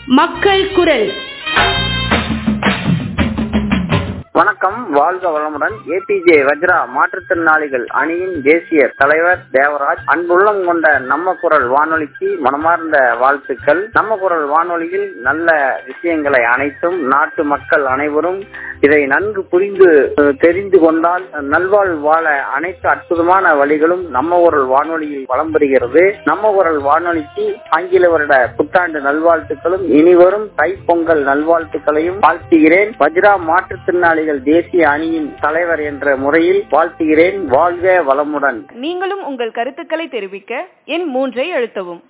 மக்கள் குரல் வணக்கம் வாழ்க வளமுடன் ஏபிஜே வஜ்ரா மாற்றுத்திறனாளிகள் அணியின் தேசிய தலைவர் தேவராஜ் அன்புள்ளம் கொண்ட நம்ம குரல் வானொலிக்கு மனமார்ந்த வாழ்த்துக்கள் நம்ம குரல் வானொலியில் நல்ல விஷயங்களை அனைத்தும் நாட்டு மக்கள் அனைவரும் இதை நன்கு புரிந்து அஹ், தெரிந்து கொண்டால் நல்வாழ் வாழ அனைத்து அற்புதமான வழிகளும் நம்ம குரல் வானொலியில் வலம் பெறுகிறது நம்ம குரல் வானொலிக்கு ஆங்கில வருட புத்தாண்டு நல்வாழ்த்துக்களும் இனிவரும் தைப்பொங்கல் நல்வாழ்த்துக்களையும் வாழ்த்துகிறேன் வஜ்ரா மாற்றுத்திறனாளிகள் தேசிய அணியின் தலைவர் என்ற முறையில் வாழ்த்துகிறேன் வாழ்க வளமுடன் நீங்களும் உங்கள் கருத்துக்களை தெரிவிக்க எண் மூன்றை அழுத்தவும்